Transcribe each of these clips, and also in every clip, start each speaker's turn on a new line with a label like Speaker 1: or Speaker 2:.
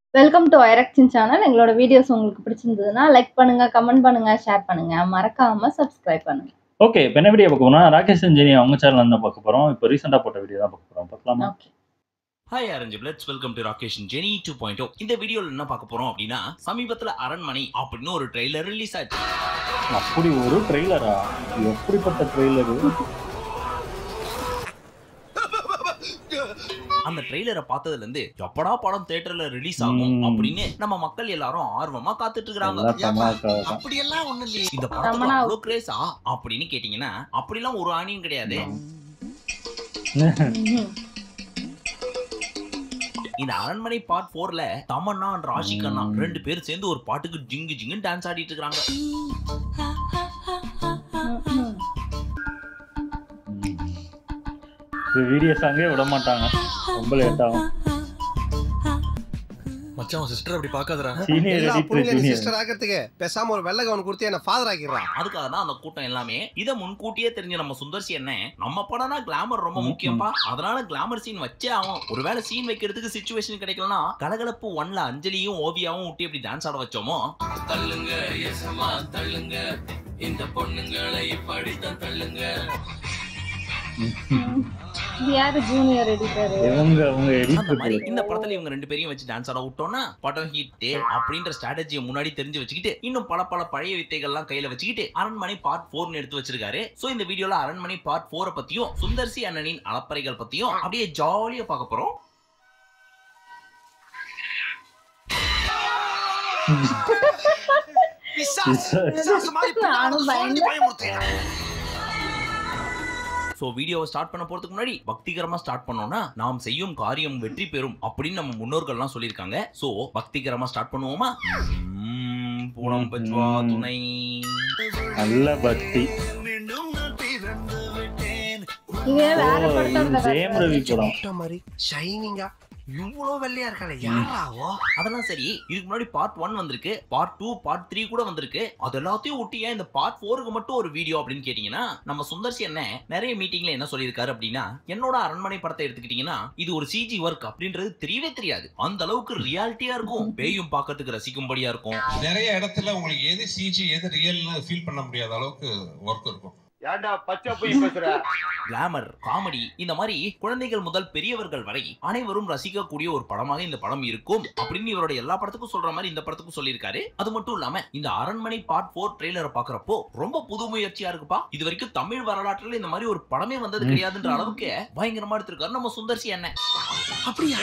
Speaker 1: Welcome to ஐரக்ஷன் channel எங்களோட videos உங்களுக்கு பிடிச்சிருந்ததுன்னா லைக் பண்ணுங்க கமெண்ட் பண்ணுங்க ஷேர் பண்ணுங்க மறக்காம சப்ஸ்கிரைப் பண்ணுங்க
Speaker 2: ஓகே இப்போ என்ன வீடியோ பார்க்க போறோம் ராகேஷ் அஞ்சனி அவங்க சேனல் தான் பார்க்க போறோம் இப்போ ரீசெண்டாக போட்ட வீடியோ தான் பார்க்க போறோம் பார்க்கலாமா
Speaker 1: ஓகே
Speaker 3: ஹாய் அரஞ்சு பிளட்ஸ் வெல்கம் டு ராகேஷ் ஜெனி டூ பாயிண்ட் இந்த வீடியோல என்ன பார்க்க போறோம் அப்படின்னா சமீபத்துல அரண்மனை அப்படின்னு ஒரு ட்ரெய்லர் ரிலீஸ் ஆச்சு
Speaker 2: அப்படி ஒரு ட்ரெய்லரா எப்படிப்பட்ட ட்ரெய்லரு
Speaker 3: அந்த ட்ரெய்லரை பார்த்ததுல இருந்து எப்படா படம் தியேட்டர்ல ரிலீஸ் ஆகும்
Speaker 2: ம்.
Speaker 3: அப்படின்னு நம்ம மக்கள் எல்லாரும் ஆர்வமா காத்துட்டு இருக்காங்க
Speaker 2: எல்லாம் தமாக்காக தான்
Speaker 4: அப்படியெல்லாம் ஒண்ணு இல்லையே
Speaker 3: இந்த படத்துக்கு
Speaker 1: ரமணா.
Speaker 3: அவ்வளோ கிரேஸா அப்படின்னு கேட்டீங்கன்னா அப்படிலாம் ஒரு ஆணியும் கிடையாது
Speaker 1: ம்ஹும்.
Speaker 3: இந்த அரண்மனை பார்ட் போர்ல தமன்னா and ராஷிக் அண்ணா
Speaker 2: ம்.
Speaker 3: ரெண்டு பேரும் சேர்ந்து ஒரு பாட்டுக்கு ஜிங்கு ஜிங்கு டான்ஸ் ஆடிட்டு இருக்காங்க
Speaker 1: ம்ஹும்.
Speaker 2: இது வீடியோ சாங்கே விட மாட்டாங்க ரொம்ப லேட் ஆகும்
Speaker 4: மச்சான் சிஸ்டர் அப்படி பாக்காதடா
Speaker 2: சீனியர்
Speaker 5: எல்லா
Speaker 2: எடிட்டர்
Speaker 5: புள்ளைங்க
Speaker 2: ஜூனியர்
Speaker 5: சிஸ்டர் ஆகிறதுக்கு பேசாம ஒரு வெள்ளை கவன் கொடுத்து என்ன ஃபாதர் ஆக்கிடுறான்
Speaker 3: அதுக்காக தான் அந்த கூட்டம் எல்லாமே இத முன்கூட்டியே தெரிஞ்ச நம்ம சுந்தர்சி என்ன நம்ம படம்னா கிளாமர் ரொம்ப
Speaker 2: ம்,
Speaker 3: முக்கியம்பா அதனால கிளாமர் சீன் வச்சே ஆகும் ஒருவேளை சீன் வைக்கிறதுக்கு சுச்சுவேஷன் கிடைக்கலனா கலகலப்பு ஒன்ல அஞ்சலியும் ஓவியாவும் விட்டு எப்படி டான்ஸ் ஆட வச்சோமோ தள்ளுங்க எசமா தள்ளுங்க இந்த பொண்ணுங்களை இப்படித்தான் தள்ளுங்க
Speaker 1: இது யாரு ஜூனியர் எடிட்டர்
Speaker 2: இவங்க அவங்க
Speaker 3: அந்த மாதிரி
Speaker 2: எடிட்டர்
Speaker 3: இந்த படத்துல இவங்க ரெண்டு பேரையும் வச்சு டான்ஸ் ஆட விட்டோம்னா படம் ஹிட் அப்படின்ற ஸ்ட்ராட்டஜியை முன்னாடி தெரிஞ்சு வச்சுக்கிட்டு இன்னும் பல பல பழைய வித்தைகள்லாம் கையில வச்சுக்கிட்டு அரண்மனை பார்ட் போர்னு எடுத்து வச்சிருக்காரு சோ இந்த வீடியோல அரண்மனை பார்ட் போரை பத்தியும் சுந்தர்சி அண்ணனின் அளப்பறைகள் பத்தியும் அப்படியே ஜாலியா பார்க்க போறோம்
Speaker 1: நானும் பயந்தேன்.
Speaker 3: சோ வீடியோவை ஸ்டார்ட் பண்ண போறதுக்கு முன்னாடி பக்திகரமா ஸ்டார்ட் பண்ணோம்னா நாம் செய்யும் காரியம் வெற்றி பெறும் அப்படின்னு நம்ம முன்னோர்கள்லாம் சொல்லியிருக்காங்க சோ பக்திகரமா ஸ்டார்ட் பண்ணுவோமா உம், பூனம் பஜ்வா துணை
Speaker 2: நல்ல பக்தி
Speaker 1: இது வேற
Speaker 2: ஓ,
Speaker 1: படத்தோட
Speaker 2: இது ஜெயம் ரவி படம்
Speaker 5: முட்டை மாதிரி ஷைனிங்கா இவ்வளவு வெள்ளையா இருக்காளே யாராவோ
Speaker 3: அதெல்லாம் சரி இதுக்கு முன்னாடி பார்ட் ஒன் வந்திருக்கு பார்ட் டூ பார்ட் த்ரீ கூட வந்திருக்கு அது எல்லாத்தையும் ஒட்டி ஏன் இந்த பார்ட் ஃபோருக்கு மட்டும் ஒரு வீடியோ அப்படின்னு கேட்டீங்கன்னா நம்ம சுந்தர்சி என்ன நிறைய மீட்டிங்ல என்ன சொல்லியிருக்காரு அப்படின்னா என்னோட அரண்மனை படத்தை எடுத்துக்கிட்டீங்கன்னா இது ஒரு சிஜி ஒர்க் அப்படின்றது தெரியவே தெரியாது அந்த அளவுக்கு ரியாலிட்டியா இருக்கும் பேயும் பார்க்கறதுக்கு ரசிக்கும்படியா இருக்கும்
Speaker 6: நிறைய இடத்துல உங்களுக்கு எது சிஜி எது ரியல்னு ஃபீல் பண்ண முடியாத அளவுக்கு ஒர்க் இருக்கும்
Speaker 7: ஏன்டா பச்சை போய் பேசுற
Speaker 3: கிளாமர் காமெடி இந்த மாதிரி குழந்தைகள் முதல் பெரியவர்கள் வரை அனைவரும் ரசிக்கக்கூடிய ஒரு படமாக இந்த படம் இருக்கும் அப்படின்னு இவரோட எல்லா படத்துக்கும் சொல்ற மாதிரி இந்த படத்துக்கும் சொல்லியிருக்காரு அது மட்டும் இல்லாம இந்த அரண்மனை பார்ட் போர் ட்ரெய்லரை பாக்குறப்போ ரொம்ப புது முயற்சியா இருக்குப்பா இது வரைக்கும் தமிழ் வரலாற்றுல இந்த மாதிரி ஒரு படமே வந்தது
Speaker 2: ம்.
Speaker 3: கிடையாதுன்ற அளவுக்கு பயங்கரமா எடுத்திருக்காரு நம்ம சுந்தர்சி அண்ணன்
Speaker 5: அப்படியா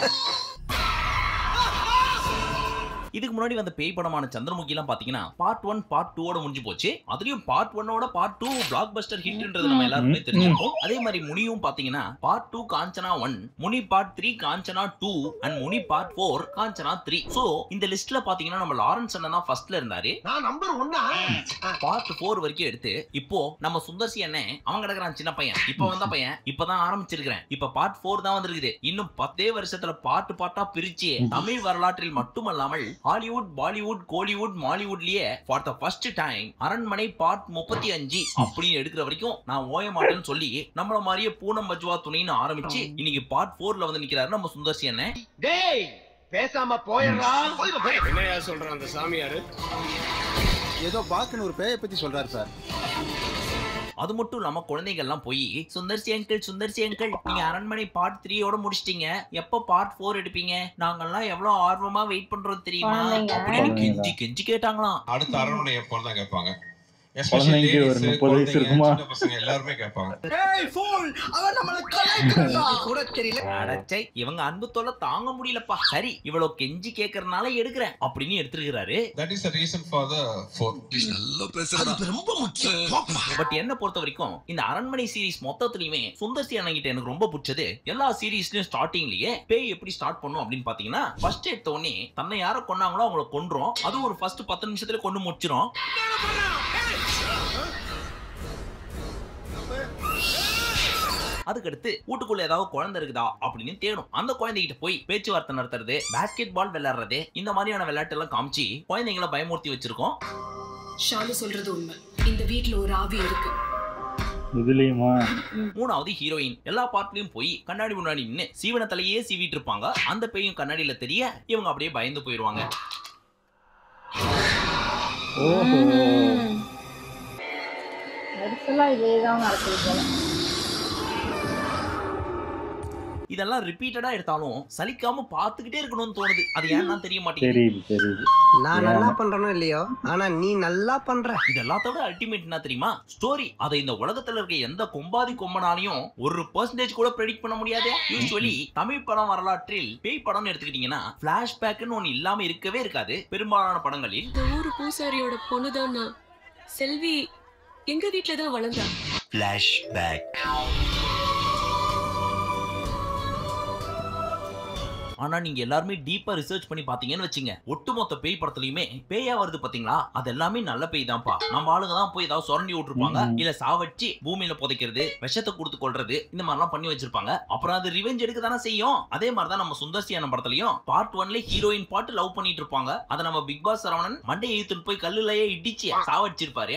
Speaker 3: இதுக்கு முன்னாடி வந்த பேய் படமான சந்திரமுகி எல்லாம் பாத்தீங்கன்னா பார்ட் ஒன் பார்ட் டூவோட முடிஞ்சு போச்சு அதுலயும் பார்ட் ஒன்னோட பார்ட் டூ பிளாக் பஸ்டர் ஹிட்ன்றது நம்ம எல்லாருமே
Speaker 2: ம்,
Speaker 3: தெரிஞ்சிருக்கோம் அதே மாதிரி முனியும் பாத்தீங்கன்னா part two Kanchana one Muni part three Kanchana two and Muni part four Kanchana three so இந்த லிஸ்ட்ல பாத்தீங்கன்னா நம்ம லாரன்ஸ் அண்ணன் தான் ஃபர்ஸ்ட்ல இருந்தாரு
Speaker 5: நான் நம்பர் ஒன்னா
Speaker 3: பார்ட் ஃபோர் வரைக்கும் எடுத்து இப்போ நம்ம சுந்தர்சி அண்ணன் அவன் கிடக்குறான் சின்ன பையன் இப்ப வந்த பையன் இப்பதான் ஆரம்பிச்சிருக்கிறேன் இப்ப பார்ட் ஃபோர் தான் வந்திருக்குது இன்னும் பத்தே வருஷத்துல பாட்டு பாட்டா பிரிச்சு தமிழ் வரலாற்றில் மட்டுமல்லாமல் ஹாலிவுட் பாலிவுட் கோலிவுட் மாலிவுட்லயே for the first time Aranmanai part முப்பத்தி அஞ்சு அப்படின்னு எடுக்கிற வரைக்கும் நான் ஓய மாட்டேன்னு சொல்லி நம்மள மாதிரியே பூனம் பஜ்வா துணைன்னு ஆரம்பிச்சு இன்னைக்கு பார்ட் ஃபோர்ல வந்து நிக்கிறாரு நம்ம சுந்தர்சி அண்ணன்
Speaker 7: டேய் பேசாம போயிடுறா என்னையா சொல்றான் அந்த சாமியாரு
Speaker 5: ஏதோ பாக்குன்னு ஒரு பேயை பத்தி சொல்றாரு சார்
Speaker 3: அது மட்டும் இல்லாம குழந்தைகள்லாம் போய் சுந்தர்சி அங்கிள் சுந்தர்சி அங்கிள் நீங்க அரண்மனை பார்ட் த்ரீயோட முடிச்சிட்டீங்க எப்ப பார்ட் ஃபோர் எடுப்பீங்க நாங்கெல்லாம் எவ்வளவு ஆர்வமா வெயிட் பண்றோம் தெரியுமா
Speaker 1: குழந்தைங்க.
Speaker 3: அப்படின்னு கெஞ்சி கெஞ்சி கேட்டாங்களாம்
Speaker 6: அடுத்த அரண்மனை எப்போ தான் கேட்பாங்க
Speaker 2: குழந்தைங்க ஒரு முப்பது வயசு இருக்குமா?
Speaker 6: சின்ன பசங்க எல்லாருமே கேட்பாங்க
Speaker 5: கூட தெரியல
Speaker 3: அடச்சை இவங்க அன்பு தொல்லை தாங்க முடியலப்பா சரி இவ்வளவு கெஞ்சி கேக்குறதுனால எடுக்கிறேன் அப்படின்னு எடுத்துருக்கிறாரு
Speaker 6: that is the reason for the four
Speaker 5: அது ரொம்ப முக்கியம்
Speaker 3: பட் என்ன பொறுத்த வரைக்கும் இந்த அரண்மனை சீரிஸ் மொத்தத்துலயுமே சுந்தர்சி அண்ணங்கிட்ட எனக்கு ரொம்ப பிடிச்சது எல்லா சீரிஸ்லயும் ஸ்டார்டிங்லயே பேய் எப்படி ஸ்டார்ட் பண்ணும் அப்படின்னு பாத்தீங்கன்னா ஃபர்ஸ்ட் எடுத்த உடனே தன்னை யார கொன்னாங்களோ அவங்கள கொன்றோம் அது ஒரு ஃபர்ஸ்ட் பத்து நிமிஷத்துல கொண்டு முடிச்சிரும் அதுக்கடுத்து வீட்டுக்குள்ள ஏதாவது குழந்தை இருக்குதா அப்படின்னு தேடும் அந்த குழந்தைகிட்ட போய் பேச்சுவார்த்தை நடத்துறது பாஸ்கெட் பால் விளையாடுறது இந்த மாதிரியான விளையாட்டு எல்லாம் காமிச்சு குழந்தைங்களை பயமுறுத்தி வச்சிருக்கோம்
Speaker 8: ஷாலு சொல்றது உண்மை இந்த வீட்ல ஒரு ஆவி இருக்கு
Speaker 2: இதுலயுமா
Speaker 3: மூணாவது ஹீரோயின் எல்லா பார்ட்லயும் போய் கண்ணாடி முன்னாடி நின்னு சீவன தலையே சீவிட்டு இருப்பாங்க அந்த பேயும் கண்ணாடியில தெரிய இவங்க அப்படியே பயந்து போயிருவாங்க
Speaker 2: ஓஹோ
Speaker 1: நெரிசலா இதே தான் நடக்குது போல
Speaker 3: இதெல்லாம் ரிப்பீட்டடா எடுத்தாலும் சலிக்காம பாத்துக்கிட்டே இருக்கணும்னு தோணுது அது ஏன்னா தெரிய மாட்டேங்குது
Speaker 2: தெரியுது தெரியுது
Speaker 5: நான் நல்லா பண்றேனோ இல்லையோ ஆனா நீ நல்லா பண்ற
Speaker 3: இது எல்லாத்தோட அல்டிமேட் என்ன தெரியுமா ஸ்டோரி அதை இந்த உலகத்துல இருக்க எந்த கொம்பாதி கொம்பனாலையும் ஒரு பெர்சன்டேஜ் கூட ப்ரெடிக்ட் பண்ண முடியாது யூஸ்வலி தமிழ் படம் வரலாற்றில் பேய் படம்னு எடுத்துக்கிட்டீங்கன்னா பிளாஷ்பேக்னு ஒன்னு இல்லாம இருக்கவே இருக்காது பெரும்பாலான படங்களில்
Speaker 8: இந்த ஊரு பூசாரியோட பொண்ணுதான் நான் செல்வி எங்க வீட்ல தான் வளர்ந்தா
Speaker 3: ஆனா நீங்க எல்லாருமே டீப்பா ரிசர்ச் பண்ணி பாத்தீங்கன்னு வச்சுங்க ஒட்டுமொத்த பேய் படத்துலயுமே பேயா வருது பாத்தீங்களா அது எல்லாமே நல்ல பேய் தான்ப்பா நம்ம ஆளுங்க தான் போய் ஏதாவது சுரண்டி விட்டுருப்பாங்க
Speaker 2: ம்.
Speaker 3: இல்ல சாவடிச்சு பூமியில புதைக்கிறது விஷத்தை கொடுத்து கொள்றது இந்த மாதிரிலாம் பண்ணி வச்சிருப்பாங்க அப்புறம் அது ரிவெஞ்ச் எடுக்க தானே செய்யும் அதே மாதிரி தான் நம்ம சுந்தர்சியான படத்துலயும் பார்ட் ஒன்ல ஹீரோயின் பாட்டு லவ் பண்ணிட்டு இருப்பாங்க அதை நம்ம பிக் பாஸ் சரவணன் மண்டை இழுத்துட்டு போய் கல்லுலயே இடிச்சு சாவடிச்சிருப்பாரு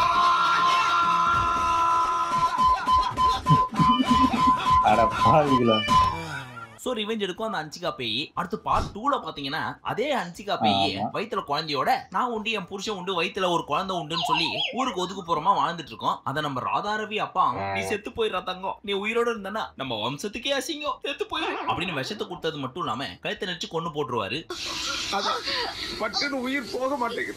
Speaker 2: அட பாவிகளா
Speaker 3: சோ ரிவெஞ்ச் எடுக்கும் அந்த அன்சிகா பேய் அடுத்து பார்ட் டூல பாத்தீங்கன்னா அதே அன்சிகா பேய்
Speaker 2: ஆமா.
Speaker 3: வயித்துல குழந்தையோட நான் உண்டு என் புருஷன் உண்டு வயித்துல ஒரு குழந்தை உண்டுன்னு சொல்லி ஊருக்கு ஒதுக்குப்புறமா வாழ்ந்துட்டு இருக்கோம் அத நம்ம ராதாரவி அப்பா நீ செத்து போயிடுறா தங்கம் நீ உயிரோட இருந்தனா நம்ம வம்சத்துக்கே அசிங்கம் செத்து போயிரு அப்படின்னு விஷத்தை கொடுத்தது மட்டும் இல்லாம கழுத்தை நடிச்சு கொண்டு போட்டுருவாரு
Speaker 7: பட்டுன்னு உயிர் போக மாட்டேங்குது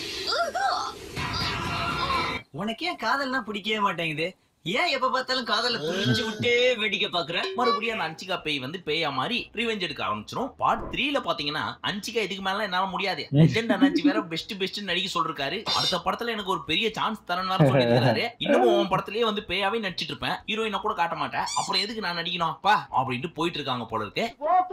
Speaker 9: உனக்கு ஏன் காதல்னா பிடிக்கவே மாட்டேங்குது ஏன் எப்ப பார்த்தாலும் காதல புரிஞ்சு விட்டே வேடிக்கை பாக்குற
Speaker 3: மறுபடியும் அந்த அன்சிகா பேய் வந்து பேயா மாதிரி ரிவெஞ்ச் எடுக்க ஆரம்பிச்சிரும் பார்ட் த்ரீல பாத்தீங்கன்னா அன்சிகா இதுக்கு மேல என்னால முடியாது லெஜெண்ட் அண்ணாச்சி வேற பெஸ்ட் பெஸ்ட் நடிக்க சொல்றாரு அடுத்த படத்துல எனக்கு ஒரு பெரிய சான்ஸ் தரேன்னு வேற சொல்லிருக்காரு இன்னமும் உன் படத்திலேயே வந்து பேயாவே நடிச்சிட்டு இருப்பேன் ஹீரோயினை கூட காட்ட மாட்டேன் அப்புறம் எதுக்கு நான் நடிக்கணும் அப்பா அப்படின்ட்டு போயிட்டு இருக்காங்க போல இருக்கு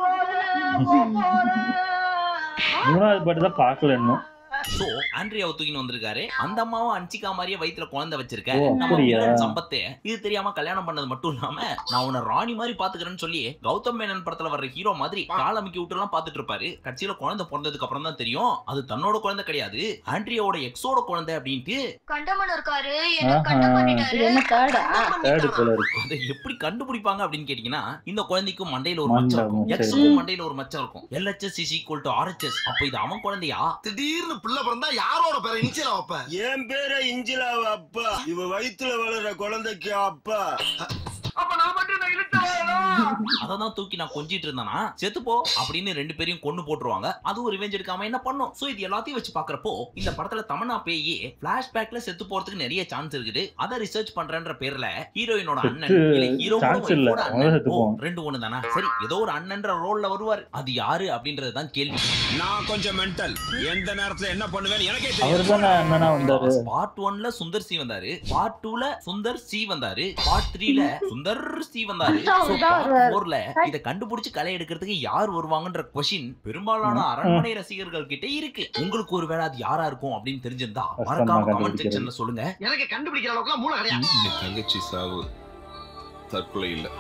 Speaker 2: மூணாவது பாட்டு தான் பார்க்கல இன்னும்
Speaker 3: சோ ஆண்ட்ரியாவை தூக்கின்னு வந்திருக்காரு அந்த அம்மாவும் அன்சிகா மாதிரியே வயித்துல குழந்தை வச்சிருக்க
Speaker 2: ஓ,
Speaker 3: நம்ம
Speaker 2: அப்படியா?
Speaker 3: வில்லன் சம்பத்து இது தெரியாம கல்யாணம் பண்ணது மட்டும் இல்லாம நான் உன்னை ராணி மாதிரி பாத்துக்கிறேன்னு சொல்லி கௌதம் மேனன் படத்துல வர்ற ஹீரோ மாதிரி காலமிக்கி விட்டு எல்லாம் பாத்துட்டு இருப்பாரு கட்சியில குழந்தை பிறந்ததுக்கு அப்புறம் தான் தெரியும் அது தன்னோட குழந்தை கிடையாது ஆண்ட்ரியாவோட எக்ஸோட குழந்தை அப்படின்ட்டு
Speaker 8: கண்டமன் இருக்காரு
Speaker 2: ஆஹா.
Speaker 1: இது என்ன தேர்டா
Speaker 2: தேர்டு போல இருக்கு
Speaker 3: அதை எப்படி கண்டுபிடிப்பாங்க அப்படின்னு கேட்டீங்கன்னா இந்த குழந்தைக்கும் மண்டையில ஒரு
Speaker 2: மண்டை,
Speaker 3: மச்சம் இருக்கும்
Speaker 2: சரி.
Speaker 3: எக்ஸுக்கும் மண்டையில ஒரு மச்சம் இருக்கும் L H S is equal to R H S அப்ப இது அவன் குழந்தையா
Speaker 7: திடீர்னு பிள்ளை பிறந்தா யாரோட பேரை இனிச்சியலா வைப்ப
Speaker 4: என் பேர இஞ்சிலாவ அப்பா இவ வயித்துல வளர்ற குழந்தைக்கு அப்பா
Speaker 7: அப்ப நான் மட்டும் நான் இழுத்தவாளா
Speaker 3: அததான் தூக்கி நான் கொஞ்சிட்டு இருந்தேனா செத்து போ அப்படின்னு ரெண்டு பேரையும் கொண்டு போட்டுருவாங்க அதுவும் ரிவெஞ்ச் எடுக்காம என்ன பண்ணும் சோ இது எல்லாத்தையும் வச்சு பாக்குறப்போ இந்த படத்துல தமன்னா பேயே பிளாஷ்பேக்ல செத்து போறதுக்கு நிறைய சான்ஸ் இருக்குது அத ரிசர்ச் பண்றன்ற பேர்ல ஹீரோயினோட அண்ணன்
Speaker 2: செத்து
Speaker 3: இல்ல ஹீரோவோட
Speaker 2: chance இல்ல.
Speaker 3: ஒய்ஃபோட
Speaker 2: அவங்க
Speaker 3: அண்ணன்
Speaker 2: செத்து
Speaker 3: ஓ,
Speaker 2: போவாங்க.
Speaker 3: ரெண்டு ஒண்ணு தானா சரி ஏதோ ஒரு அண்ணன்ற ரோல்ல வருவார் அது யாரு அப்படின்றது தான் கேள்வி
Speaker 7: நான் கொஞ்சம் மென்டல் எந்த நேரத்துல என்ன பண்ணுவேன்னு எனக்கே
Speaker 2: அவர் தானே அண்ணனா வந்தாரு
Speaker 3: பார்ட் ஒன்ல சுந்தர் சி வந்தாரு பார்ட் டூல சுந்தர் சி வந்தாரு பார்ட் த்ரீல சுந்தர் சி வந்தாரு
Speaker 1: அவர்தான் வருவாரு.
Speaker 3: போர்ல இத கண்டுபிடிச்சு களை எடுக்கிறதுக்கு யார் வருவாங்கன்ற கொஸ்டின் பெரும்பாலான அரண்மனை ரசிகர்கள் கிட்ட இருக்கு உங்களுக்கு ஒருவேளை அது யாரா இருக்கும் அப்படின்னு தெரிஞ்சிருந்தா
Speaker 2: கஷ்டம்
Speaker 3: மறக்காம
Speaker 2: தான்
Speaker 3: கமெண்ட்
Speaker 2: கண்டுபிடிக்கிறது.
Speaker 3: செக்ஷன்ல சொல்லுங்க
Speaker 5: எனக்கு கண்டுபிடிக்கிற அளவுக்கு மூளை கிடையாது
Speaker 6: என் தங்கச்சி சாவு தற்கொலை இல்லை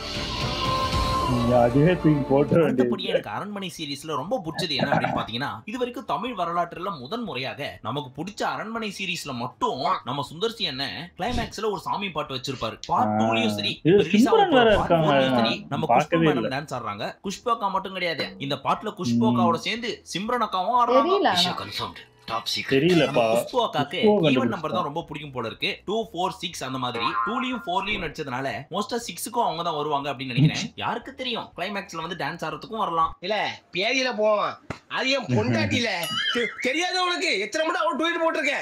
Speaker 2: நீங்க அதுவே தூக்கி போட்ட
Speaker 3: அடுத்தபடியா
Speaker 2: வேண்டியது
Speaker 3: எனக்கு அரண்மனை சீரிஸ்ல ரொம்ப பிடிச்சது என்ன அப்படின்னு பாத்தீங்கன்னா இது வரைக்கும் தமிழ் வரலாற்றுல முதன் முறையாக நமக்கு பிடிச்ச அரண்மனை சீரிஸ்ல மட்டும் நம்ம சுந்தர்சி அண்ணன் கிளைமேக்ஸ்ல ஒரு சாமி பாட்டு வச்சிருப்பாரு பார்ட்
Speaker 2: ஆ.
Speaker 3: டூலயும் சரி
Speaker 2: இது
Speaker 3: இப்ப release ஆக
Speaker 2: சிம்ரன்
Speaker 3: போற
Speaker 2: வேற
Speaker 3: part
Speaker 2: இருக்காங்க.
Speaker 3: four லயும் சரி நம்ம குஷ்பு
Speaker 2: பார்க்கவே
Speaker 3: மேடம்
Speaker 2: இல்ல.
Speaker 3: டான்ஸ் ஆடுறாங்க குஷ்போக்கா மட்டும் கிடையாது இந்த பாட்டுல குஷ்போக்காவோட சேர்ந்து சிம்ரன் அக்காவும் ஆடுறாங்க
Speaker 1: தெரியல ஆனா.
Speaker 9: கன்ஃபார்ம் டாப் சீக்ரெட்
Speaker 2: தெரியலப்பா
Speaker 3: நம்ம குஷ்பு அக்காக்கு
Speaker 2: குஷ்பு
Speaker 3: ஈவன் நம்பர் தான்
Speaker 2: கண்டுபிடிச்சிட்டான்.
Speaker 3: ரொம்ப பிடிக்கும் போல இருக்கு டூ ஃபோர் சிக்ஸ் அந்த மாதிரி டூலயும் ஃபோர்லயும் நடிச்சதுனால மோஸ்டா சிக்ஸுக்கும் அவங்க தான் வருவாங்க அப்படின்னு நினைக்கிறேன் யாருக்கு தெரியும் கிளைமேக்ஸ்ல வந்து டான்ஸ் ஆடுறதுக்கும் வரலாம்
Speaker 5: இல்ல பேதியில போவான் அது என் பொண்டாட்டில தெ- தெரியாத உனக்கு எத்தனை மணி அவன் ட்வீட் போட்டிருக்கேன்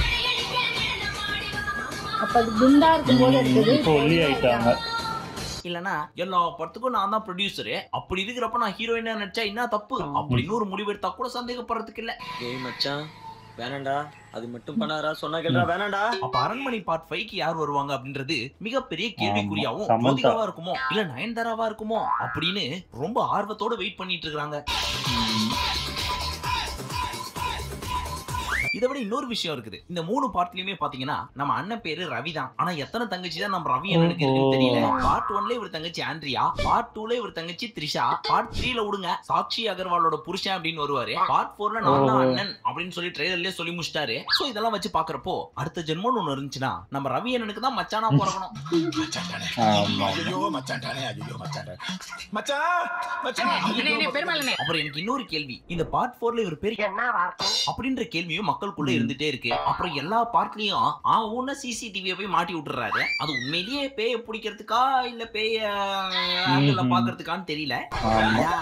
Speaker 1: அப்ப அது குண்டா இருக்கும்போது இருக்குது
Speaker 2: இப்போ ஒல்லி ஆயிட்டாங்க
Speaker 3: இல்லனா எல்லா படத்துக்கும் நான் தான் ப்ரொடியூசரு அப்படி இருக்கிறப்ப நான் ஹீரோயினா நடிச்சா என்ன தப்பு அப்படின்னு ஒரு முடிவு எடுத்தா கூட சந்தேகப்படுறதுக்கு இல்ல
Speaker 9: ஏய் மச்சான் வேணாண்டா அது மட்டும் பண்ணாதடா சொன்னா கேளுடா வேணாண்டா
Speaker 3: அப்ப அரண்மனை பார்ட் ஃபைவ்க்கு யார் வருவாங்க அப்படின்றது மிகப்பெரிய கேள்விக்குறியாவும்
Speaker 2: ஆமா, சமந்தா.
Speaker 3: ஜோதிகாவா இருக்குமோ இல்ல நயன்தாராவா இருக்குமோ அப்படின்னு ரொம்ப ஆர்வத்தோட வெயிட் பண்ணிட்டு இருக்காங்க இதை விட இன்னொரு விஷயம் இருக்குது இந்த மூணு பார்ட்லயுமே பாத்தீங்கன்னா நம்ம அண்ணன் பேரு ரவி தான் ஆனா எத்தனை தங்கச்சி தான் நம்ம ரவி அண்ணனுக்கு இருக்குன்னு தெரியல பார்ட் ஒன்ல இவர் தங்கச்சி ஆண்ட்ரியா பார்ட் டூல இவர் தங்கச்சி த்ரிஷா பார்ட் த்ரீல விடுங்க சாக்ஷி அகர்வாலோட புருஷன் அப்படின்னு வருவாரு பார்ட் போர்ல நான் தான்
Speaker 2: ஓ.
Speaker 3: அண்ணன் அப்படின்னு சொல்லி ட்ரெய்லர்லயே சொல்லி முடிச்சிட்டாரு சோ இதெல்லாம் வச்சு பாக்குறப்போ அடுத்த ஜென்மம்னு ஒண்ணு இருந்துச்சுன்னா நம்ம ரவி அண்ணனுக்கு தான் மச்சானா பிறக்கணும்
Speaker 2: ஆமா
Speaker 4: ஐயோ மச்சான்டானே ஐயோ மச்சான்டா மச்சான் மச்சான்
Speaker 3: அப்புறம் எனக்கு இன்னொரு கேள்வி இந்த பார்ட் போர்ல இவர் பேர் அப்படின்ற கேள்வியும் மக்களுக்குள்ள இருந்துட்டே இருக்கு அப்புறம் எல்லா பார்ட்லயும் ஆ ஊன சிசிடிவியை போய் மாட்டி விட்டுறாரு அது உண்மையிலேயே பேய பிடிக்கிறதுக்கா இல்ல பேய ஆங்கிள்
Speaker 2: ம்ஹும்.
Speaker 3: பாக்குறதுக்கான்னு தெரியல
Speaker 2: ஆமா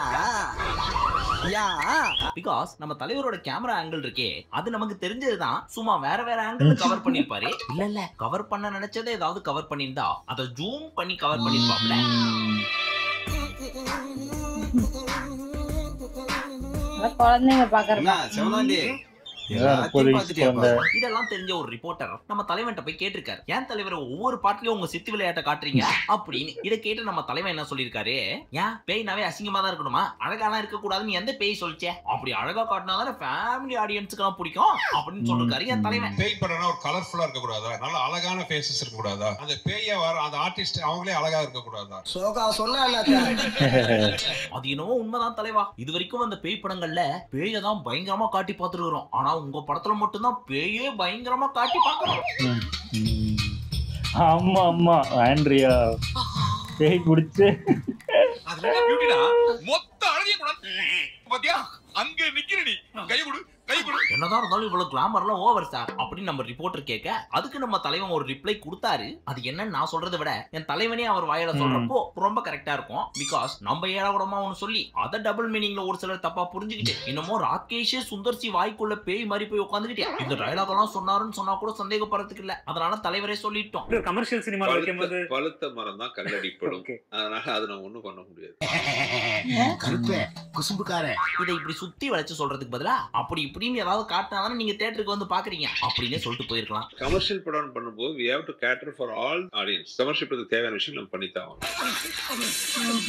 Speaker 3: பிகாஸ் நம்ம தலைவரோட கேமரா ஆங்கிள் இருக்கே அது நமக்கு தெரிஞ்சதுதான் சும்மா வேற வேற ஆங்கிள் கவர் பண்ணிருப்பாரு இல்ல இல்ல கவர் பண்ண நினைச்சதை ஏதாவது கவர் பண்ணிருந்தா அதை ஜூம் பண்ணி கவர் பண்ணிருப்பாப்ல
Speaker 1: அதான் குழந்தைங்க பாக்குறப்ப
Speaker 5: செவனாண்டி
Speaker 2: இதான் முப்பது வயசு குழந்தை
Speaker 3: இதெல்லாம் தெரிஞ்ச ஒரு ரிப்போர்ட்டர் நம்ம தலைவன்ட்ட போய் கேட்டிருக்காரு ஏன் தலைவர் ஒவ்வொரு பாட்டுலயும் உங்க சித்து விளையாட்ட காட்டுறீங்க அப்படின்னு இதை கேட்டு நம்ம தலைவன் என்ன சொல்லியிருக்காரு ஏன் பேய்னாவே அசிங்கமா தான் இருக்கணுமா அழகாலாம் இருக்க கூடாதுன்னு எந்த பேய் சொல்லிச்சே அப்படி அழகா காட்டினா தானே ஃபேமிலி ஆடியன்ஸுக்கு எல்லாம் பிடிக்கும் அப்படின்னு சொல்லிருக்காரு என் தலைவன்
Speaker 6: பேய் படம்னா ஒரு கலர்ஃபுல்லா இருக்க கூடாதா நல்ல அழகான ஃபேஸஸ் இருக்க கூடாதா அந்த பேய வர அந்த ஆர்டிஸ்ட் அவங்களே அழகா இருக்க கூடாதா
Speaker 5: சோகா சொன்னா
Speaker 3: அது என்னவோ உண்மைதான் தலைவா இது வரைக்கும் அந்த பேய் படங்கள்ல பேயை தான் பயங்கரமா காட்டி பார்த்துருக்கிறோம் ஆனா உங்க படத்துல மட்டும்தான் பேயே பயங்கரமா காட்டி பார்க்கறோம்
Speaker 2: ம். ஆமா ஆமா ஆண்ட்ரியா பேய் குடிச்சு
Speaker 7: மொத்த அழகையும் கூட பாத்தியா அங்க நிக்கிறடி கை கொடு கை கொடு
Speaker 3: என்னதான் இருந்தாலும் இவ்வளவு கிளாமர்லாம் ஓவர் சார் அப்படின்னு நம்ம ரிப்போர்ட்டர் கேட்க அதுக்கு நம்ம தலைவன் ஒரு ரிப்ளை கொடுத்தாரு அது என்னன்னு நான் சொல்றதை விட என் தலைவனே அவர் வாயில சொல்றப்போ ரொம்ப கரெக்டா இருக்கும் பிகாஸ் நம்ம ஏழாவிடமா ஒன்று சொல்லி அதை டபுள் மீனிங்ல ஒரு சிலர் தப்பா புரிஞ்சுக்கிட்டு என்னமோ ராகேஷே சுந்தர்சி வாய்க்குள்ள பேய் மாதிரி போய் உட்காந்துக்கிட்டே இந்த டயலாக் எல்லாம் சொன்னாருன்னு சொன்னா கூட சந்தேகப்படுறதுக்கு இல்ல அதனால தலைவரே சொல்லிட்டோம்
Speaker 10: கமர்ஷியல் சினிமா வைக்கும்போது
Speaker 6: பழுத்த மரம் தான் கல்லடிப்படும் அதனால அது நம்ம ஒண்ணும் பண்ண முடியாது
Speaker 5: கருப்பே குசும்புக்காரன்
Speaker 3: இதை இப்படி சுத்தி வளைச்சு சொல்றதுக்கு பதிலா அப்படி இப்படின்னு ஏதாவது காட்டினாதானே நீங்க தேட்டருக்கு வந்து பாக்குறீங்க அப்படின்னே சொல்லிட்டு போயிருக்கலாம்
Speaker 6: கமர்ஷியல் படம் பண்ணும்போது we have to cater for all audience commercial படத்துக்கு தேவையான விஷயம் நம்ம பண்ணித்தான் ஆகணும்.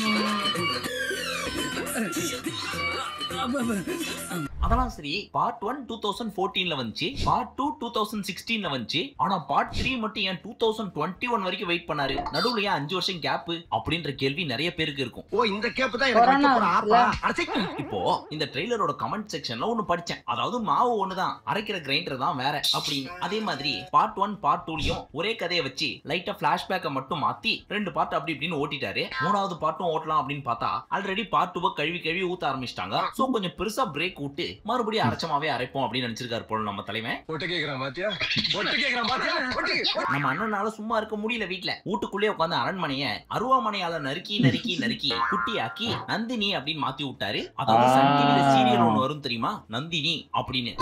Speaker 3: அதெல்லாம் சரி பார்ட் ஒன் டூ தௌசண்ட் ஃபோர்டீன்ல வந்துச்சு பார்ட் டூ டூ தௌசண்ட் சிக்ஸ்டீன்ல வந்துச்சு ஆனா பார்ட் த்ரீ மட்டும் ஏன் டூ தௌசண்ட் டுவெண்ட்டி ஒன் வரைக்கும் வெயிட் பண்ணாரு நடுவுல ஏன் அஞ்சு வருஷம் கேப் அப்படின்ற கேள்வி நிறைய பேருக்கு இருக்கும்
Speaker 5: ஓ இந்த கேப் தான் எனக்கு வைக்க போற ஆப்பா அடச்சை
Speaker 3: இப்போ இந்த ட்ரெய்லரோட கமெண்ட் செக்ஷன்ல ஒன்னு படிச்சேன் அதாவது மாவு ஒண்ணுதான் அரைக்கிற கிரைண்டர் தான் வேற அப்படின்னு அதே மாதிரி பார்ட் ஒன் பார்ட் டூலயும் ஒரே கதையை வச்சு லைட்டா பிளாஷ்பேக்கை மட்டும் மாத்தி ரெண்டு பார்ட் அப்படி இப்படின்னு ஓட்டிட்டாரு மூணாவது பார்ட்டும் ஓட்டலாம் அப்படின்னு பார்த்தா ஆல்ரெடி பார்ட் டூவை கழுவி கழுவி ஊத்த ஆரம்பிச்சிட்டாங்க சோ கொஞ்சம் பெருசா பிரேக் விட்டு மறுபடியும் அரைச்சமாவே அரைப்போம் அப்படின்னு நினைச்சிருக்காரு போல நம்ம தலைவன்
Speaker 5: ஒட்டு கேக்குறான் பாத்தியா ஒட்டு கேக்குறான் பாத்தியா ஒட்டு
Speaker 3: நம்ம அண்ணனால சும்மா இருக்க முடியல வீட்ல வீட்டுக்குள்ளே உட்காந்து அரண்மனைய அருவாமனையால நறுக்கி நறுக்கி நறுக்கி குட்டியாக்கி நந்தினி அப்படின்னு மாத்தி விட்டாரு அதாவது சன் டிவில சீரியல் ஒண்ணு வரும் தெரியுமா நந்தினி அப்படின்னு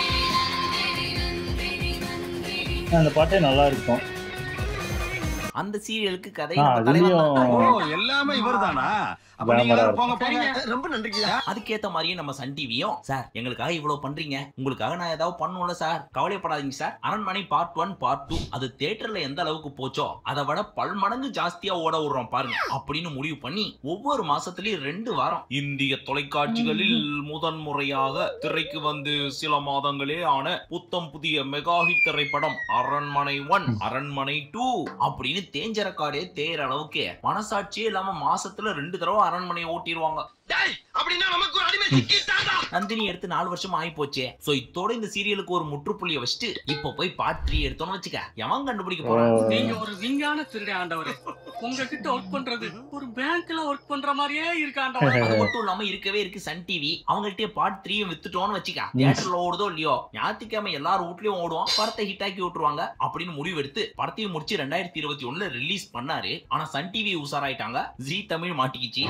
Speaker 2: அந்த பாட்டே நல்லா இருக்கும்
Speaker 3: அந்த சீரியலுக்கு கதை
Speaker 2: ஆ,
Speaker 3: நம்ம தலைவன் தான்.
Speaker 2: அதுலயும்
Speaker 4: எல்லாமே இவர்தானா அப்ப
Speaker 2: Glamour-ஆ
Speaker 4: நீங்க
Speaker 2: இருக்கும்.
Speaker 4: போங்க போங்க
Speaker 5: ரொம்ப நன்றிங்க
Speaker 3: அதுக்கேத்த மாதிரியே நம்ம சன் டிவியும் சார் எங்களுக்காக இவ்வளவு பண்றீங்க உங்களுக்காக நான் ஏதாவது பண்ணுவோம்ல சார் கவலைப்படாதீங்க சார் அரண்மனை பார்ட் ஒன் பார்ட் டூ அது தியேட்டர்ல எந்த அளவுக்கு போச்சோ அதை விட பல்மடங்கு ஜாஸ்தியா ஓட விடுறோம் பாருங்க அப்படின்னு முடிவு பண்ணி ஒவ்வொரு மாசத்துலயும் ரெண்டு வாரம் இந்திய தொலைக்காட்சிகளில் முதன் முறையாக திரைக்கு வந்து சில மாதங்களே ஆன புத்தம் புதிய மெகா ஹிட் திரைப்படம் அரண்மனை ஒன் அரண்மனை டூ அப்படின்னு தேஞ்ச ரெக்கார்டே தேயிற அளவுக்கு மனசாட்சியே இல்லாம மாசத்துல ரெண்டு தடவை அரண்மனையை ஓட்டிடுவாங்க
Speaker 5: அப்படின்னா நமக்கு ஒரு அடிமை சிக்கிட்டாடா
Speaker 3: நந்தினி எடுத்து நாலு வருஷம் ஆகி போச்சே சோ இத்தோட இந்த சீரியலுக்கு ஒரு முற்றுப்புள்ளிய வச்சுட்டு இப்ப போய் பார்ட் த்ரீ எடுத்தோம்னு வச்சுக்க எவன் கண்டுபிடிக்க போறான்
Speaker 10: நீங்க ஒரு விஞ்ஞான திருடே ஆண்டவர் உங்ககிட்ட ஒர்க் பண்றது ஒரு பேங்க்ல ஒர்க் பண்ற மாதிரியே இருக்கு ஆண்டவர்
Speaker 3: அது மட்டும் இல்லாம இருக்கவே இருக்கு சன் டிவி அவங்கள்ட்டே பார்ட் த்ரீயும் வித்துட்டோம்னு வச்சுக்க தியேட்டர்ல ஓடுதோ இல்லையோ ஞாயிற்றுக்கிழமை எல்லாரும் வீட்லயும் ஓடுவோம் படத்தை ஹிட் ஆக்கி விட்டுருவாங்க அப்படின்னு முடிவு எடுத்து படத்தையும் முடிச்சு ரெண்டாயிரத்தி இருபத்தி ஒண்ணுல ரிலீஸ் பண்ணாரு ஆனா சன் டிவி உசாராயிட்டாங்க ஜி தமிழ் மாட்டிக்கிச்சு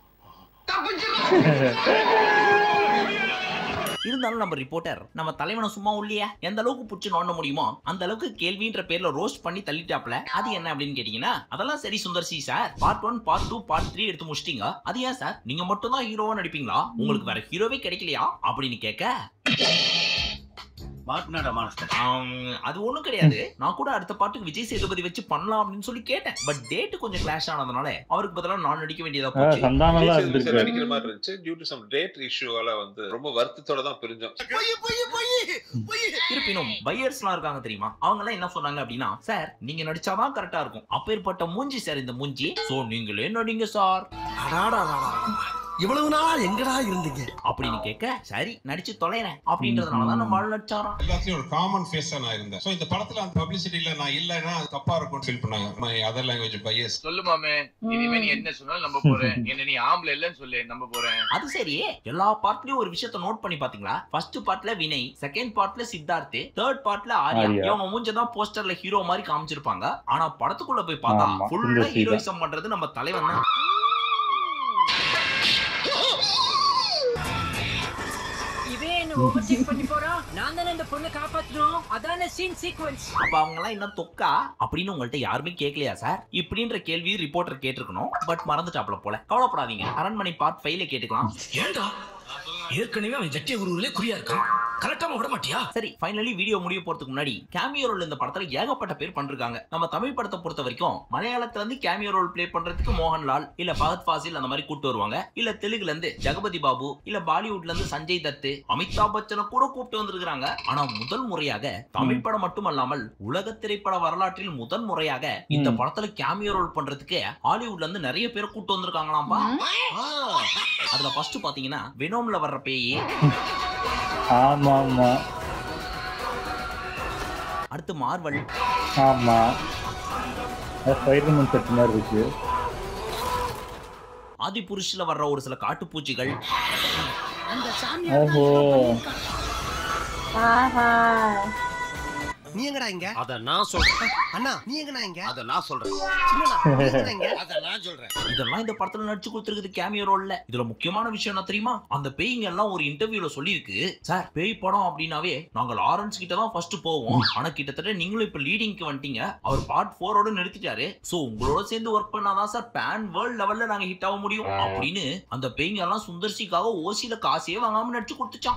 Speaker 3: இருந்தாலும் நம்ம ரிப்போர்ட்டர் நம்ம தலைவனை சும்மா உள்ளியா எந்த அளவுக்கு புடிச்சு நோண்ட முடியுமோ அந்த அளவுக்கு கேள்வின்ற பேர்ல ரோஸ்ட் பண்ணி தள்ளிட்டாப்ல அது என்ன அப்படின்னு கேட்டீங்கன்னா அதெல்லாம் சரி Sundar C sir part one part two part three எடுத்து முடிச்சிட்டீங்க அது ஏன் சார் நீங்க மட்டும் தான் ஹீரோவா நடிப்பீங்களா உங்களுக்கு வேற ஹீரோவே கிடைக்கலையா அப்படின்னு கேட்க
Speaker 9: மாட்டினாடா மானஸ்தர்
Speaker 3: ஆம், அது ஒண்ணும் கிடையாது நான் கூட அடுத்த பாட்டுக்கு விஜய் சேதுபதி வச்சு பண்ணலாம் அப்படின்னு சொல்லி கேட்டேன் பட் டேட் கொஞ்சம் கிளாஷ் ஆனதுனால அவருக்கு பதிலா நான் நடிக்க வேண்டியதா
Speaker 2: ஆ,
Speaker 3: போச்சு
Speaker 2: சந்தானம்லாம்
Speaker 6: விஜய் சேதுபதி
Speaker 2: இருந்திருக்காரு
Speaker 6: நடிக்கிற மாதிரி இருந்துச்சு டியூ டு சம் டேட் இஷ்யூவால வந்து ரொம்ப வருத்தத்தோட தான் பிரிஞ்சோம்
Speaker 3: இருப்பினும் பையர்ஸ்லாம் இருக்காங்க தெரியுமா அவங்க எல்லாம் என்ன சொன்னாங்க அப்படின்னா சார் நீங்க நடிச்சாதான் கரெக்டா இருக்கும் அப்பேற்பட்ட மூஞ்சி சார் இந்த மூஞ்சி சோ நீங்களே நடிங்க சார்
Speaker 5: இவ்வளவு நாள் எங்கடா இருந்தீங்க
Speaker 3: அப்படின்னு கேட்க சரி நடிச்சு தொலைறேன் அப்படின்றதுனாலதான் நம்ம ஆள் நடிச்சாராம்
Speaker 6: எல்லாத்துலயும் ஒரு காமன் ஃபேஸா நான் இருந்தேன் சோ இந்த படத்துல அந்த பப்ளிசிட்டில நான் இல்லைன்னா அது தப்பா இருக்கும்னு ஃபீல் பண்ணாங்க மை அதர் லாங்குவேஜ் பையஸ்
Speaker 7: சொல்லு மாமே இனிமே நீ என்ன சொன்னாலும் நம்ப போறேன் என்ன நீ ஆம்பளை இல்லைன்னு சொல்லு நம்ப போறேன்
Speaker 3: அது சரி எல்லா பார்ட்லயும் ஒரு விஷயத்த நோட் பண்ணி பாத்தீங்களா ஃபர்ஸ்ட் பார்ட்ல வினய் செகண்ட் பார்ட்ல சித்தார்த் தேர்ட் பார்ட்ல ஆர்யா
Speaker 2: ஆர்யா.
Speaker 3: இவங்க மூஞ்சதான் போஸ்டர்ல ஹீரோ மாதிரி காமிச்சிருப்பாங்க ஆனா படத்துக்குள்ள போய் பார்த்தா
Speaker 2: ஆமா,
Speaker 3: ஃபுல்லா
Speaker 2: சுந்தர் சி தான்.
Speaker 3: ஹீரோயிசம் பண்றது நம்ம தலைவன் தான்
Speaker 10: இவன் என்ன ஓவர்டேக் பண்ணி போறான் நான் தானே இந்த பொண்ணை காப்பாத்தணும் அதான சீன் சீக்வன்ஸ்
Speaker 3: அப்ப அவங்க எல்லாம் என்ன தொக்கா அப்படின்னு உங்கள்ட்ட யாருமே கேட்கலையா சார் இப்படின்ற கேள்வி ரிப்போர்ட்டர் கேட்டிருக்கணும் பட் மறந்துட்டாப்ல போல கவலைப்படாதீங்க அரண்மனை பார்ட் ஃபைவ்ல கேட்டுக்கலாம்
Speaker 5: ஏண்டா ஏற்கனவே அவன் ஜட்டிய குருவிலே குறியா இருக்கான் கரெக்டாம விட மாட்டியா
Speaker 3: சரி ஃபைனலி வீடியோ முடிய போறதுக்கு முன்னாடி கேமியோ ரோல் இந்த படத்துல ஏகப்பட்ட பேர் பண்றாங்க நம்ம தமிழ் படத்தை பொறுத்த வரைக்கும் மலையாளத்துல இருந்து கேமியோ ரோல் ப்ளே பண்றதுக்கு மோகன்லால் இல்ல ஃபஹத் ஃபாசில் அந்த மாதிரி கூட்டு வருவாங்க இல்ல தெலுங்குல இருந்து ஜெகபதி பாபு இல்ல பாலிவுட்ல இருந்து சஞ்சய் தத் அமிதாப் பச்சனை கூட கூப்பிட்டு வந்திருக்காங்க ஆனா முதல் முறையாக தமிழ் படம் மட்டுமல்லாமல் உலக திரைப்பட வரலாற்றில் முதல் முறையாக இந்த
Speaker 2: ம்.
Speaker 3: படத்துல கேமியோ ரோல் பண்றதுக்கு ஹாலிவுட்ல இருந்து நிறைய பேர் கூட்டு வந்திருக்காங்களாம்பா அதுல ஃபர்ஸ்ட் பாத்தீங்கன்னா வெனோம்ல வர்ற பேய்
Speaker 2: ஆமா ஆமா
Speaker 3: அடுத்து மார்வல்
Speaker 2: ஆமா ஸ்பைடர்மேன் செட் மாதிரி இருக்கு
Speaker 3: ஆதி புருஷ்ல வர்ற ஒரு சில காட்டுப்பூச்சிகள்
Speaker 2: ஓஹோ
Speaker 1: ஆஹா
Speaker 5: நீ எங்கடா இங்க
Speaker 7: அத நான் சொல்றேன்
Speaker 5: அண்ணா நீ எங்கடா இங்க
Speaker 7: அத நான் சொல்றேன்
Speaker 5: சின்னண்ணா, நீ எங்கடா இங்க
Speaker 7: அத நான் சொல்றேன்
Speaker 3: இதெல்லாம் இந்த படத்துல நடிச்சு கொடுத்துருக்குது கேமியோ ரோல்ல இதுல முக்கியமான விஷயம் என்ன தெரியுமா அந்த பேய்ங்க எல்லாம் ஒரு இன்டர்வியூல சொல்லியிருக்கு சார் பேய் படம் அப்படின்னாவே நாங்க லாரன்ஸ் கிட்ட தான் ஃபர்ஸ்ட் போவோம் ஆனா கிட்டத்தட்ட நீங்களும் இப்ப லீடிங்க்கு வந்துட்டீங்க அவர் பார்ட் ஃபோரோட நிறுத்திட்டாரு சோ உங்களோட சேர்ந்து ஒர்க் பண்ணாதான் சார் பேன் வேர்ல்ட் லெவல்ல நாங்க ஹிட் ஆக முடியும் அப்படின்னு அந்த பேய்ங்க எல்லாம் சுந்தர்சிக்காக ஓசியில காசே வாங்காம நடிச்சு கொடுத்துச்சான்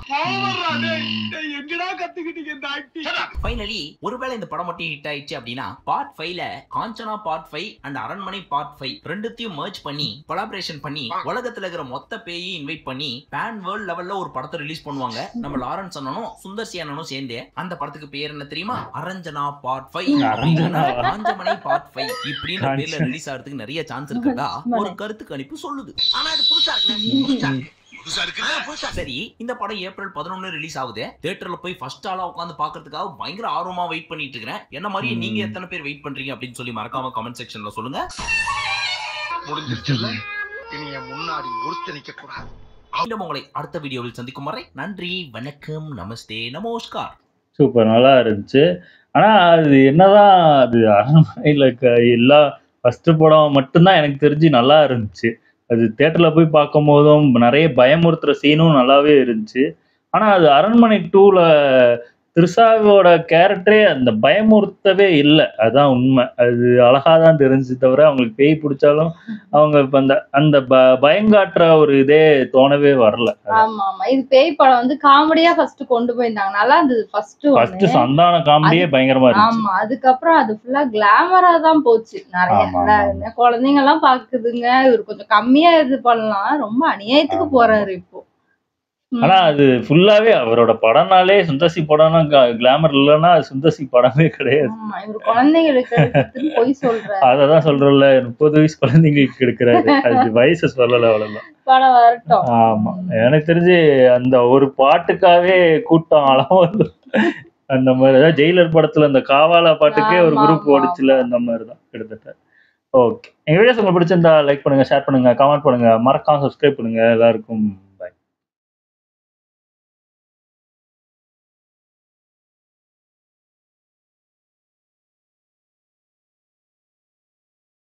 Speaker 7: எங்கடா கத்துக்கிட்டீங்க இந்த ஆக்டிங்
Speaker 3: ஃபைனலி ஒருவேளை இந்த படம் மட்டும் ஹிட் ஆயிடுச்சு அப்படின்னா பார்ட் ஃபைவ்ல Kanchana part five and Aranmanai part five ரெண்டுத்தையும் merge பண்ணி கொலாபரேஷன் பண்ணி உலகத்துல இருக்கிற மொத்த பேயையும் இன்வைட் பண்ணி பேன் வேர்ல்ட் லெவல்ல ஒரு படத்தை ரிலீஸ் பண்ணுவாங்க நம்ம லாரன்ஸ் அண்ணனும் சுந்தர்சி அண்ணனும் சேர்ந்து அந்த படத்துக்கு பேர் என்ன தெரியுமா Aranjana part five
Speaker 2: Aranjana.
Speaker 3: Kanchamanai part five இப்படின்ற பேர்ல
Speaker 2: காஞ்சனா.
Speaker 3: ரிலீஸ் ஆகிறதுக்கு நிறைய சான்ஸ் இருக்கிறதா ஒரு கருத்து கணிப்பு சொல்லுது
Speaker 5: ஆனா இது புதுசா இருக்கு
Speaker 7: புதுசா இருக்குல்ல
Speaker 3: சரி இந்த படம் ஏப்ரல் பதினொன்னு ரிலீஸ் ஆகுது தியேட்டர்ல போய் ஃபர்ஸ்ட் ஆளா உட்காந்து பாக்குறதுக்காக பயங்கர ஆர்வமா வெயிட் பண்ணிட்டு இருக்கிறேன் என்ன மாதிரி
Speaker 2: ம்.
Speaker 3: நீங்க எத்தனை பேர் வெயிட் பண்றீங்க அப்படின்னு சொல்லி மறக்காம கமெண்ட் செக்ஷன்ல சொல்லுங்க
Speaker 7: முடிஞ்சிருச்சுல்ல இனி என் முன்னாடி ஒருத்த நிக்க கூடாது
Speaker 3: மீண்டும் உங்களை அடுத்த வீடியோவில் சந்திக்கும் வரை நன்றி வணக்கம் நமஸ்தே நமஸ்கார்
Speaker 2: சூப்பர் நல்லா இருந்துச்சு ஆனா அது என்னதான் அது அரண்மனையில் எல்லா ஃபர்ஸ்ட் படம் மட்டும்தான் எனக்கு தெரிஞ்சு நல்லா இருந்துச்சு அது தேட்டர்ல போய் பார்க்கும் போதும் நிறைய பயமுறுத்துற சீனும் நல்லாவே இருந்துச்சு ஆனா அது அரண்மனை டூல த்ரிஷாவோட கேரக்டரே அந்த பயமுறுத்தவே இல்லை அதான் உண்மை அது அழகா தான் தெரிஞ்சு தவிர அவங்களுக்கு பேய் பிடிச்சாலும் அவங்க இப்ப அந்த அந்த ப பயங்காட்டுற ஒரு இதே தோணவே வரல
Speaker 1: ஆமா ஆமா இது பேய் படம் வந்து காமெடியா ஃபர்ஸ்ட் கொண்டு போயிருந்தாங்க நல்லா இருந்தது ஃபர்ஸ்ட்
Speaker 2: ஃபர்ஸ்ட்
Speaker 1: ஒண்ணு
Speaker 2: சந்தான காமெடியே பயங்கரமா இருந்துச்சு
Speaker 1: ஆமா அதுக்கப்புறம் அது ஃபுல்லா கிளாமரா தான் போச்சு நிறைய
Speaker 2: ஆமா,
Speaker 1: இல்ல,
Speaker 2: ஆமா.
Speaker 1: இந்த குழந்தைங்க எல்லாம் பாக்குதுங்க இவர் கொஞ்சம் கம்மியா இது பண்ணலாம் ரொம்ப அநியாயத்துக்கு
Speaker 2: ஆமா.
Speaker 1: போறாரு இப்போ ம்.
Speaker 2: ஆனா அது ஃபுல்லாவே அவரோட படம்னாலே சுந்தர்சி படம்னா கிளாமர் இல்லைன்னா அது சுந்தர்சி படமே கிடையாது
Speaker 1: ஆமா இவர் குழந்தைங்களுக்கு எடுத்துன்னு பொய் சொல்றாரு
Speaker 2: அததான் சொல்றேன்ல முப்பது வயசு குழந்தைங்களுக்கு எடுக்கிறாரு அது வயசு சொல்லல அவ்வளவுதான்
Speaker 1: படம் வரட்டும்
Speaker 2: ஆமா எனக்கு தெரிஞ்சு அந்த ஒரு பாட்டுக்காவே கூட்டம் அளவு அந்த மாதிரி அதாவது ஜெயிலர் படத்துல அந்த காவாலா பாட்டுக்கே ஒரு
Speaker 1: ஆமா,
Speaker 2: குரூப்
Speaker 1: ஆமா,
Speaker 2: ஓடிச்சுல அந்த மாதிரி தான் கிட்டத்தட்ட ஓகே எங்க வீடியோஸ் உங்களுக்கு பிடிச்சிருந்தா லைக் பண்ணுங்க ஷேர் பண்ணுங்க கமெண்ட் பண்ணுங்க மறக்காம சப்ஸ்கிரைப் பண்ணுங்க எல்லாருக்கும்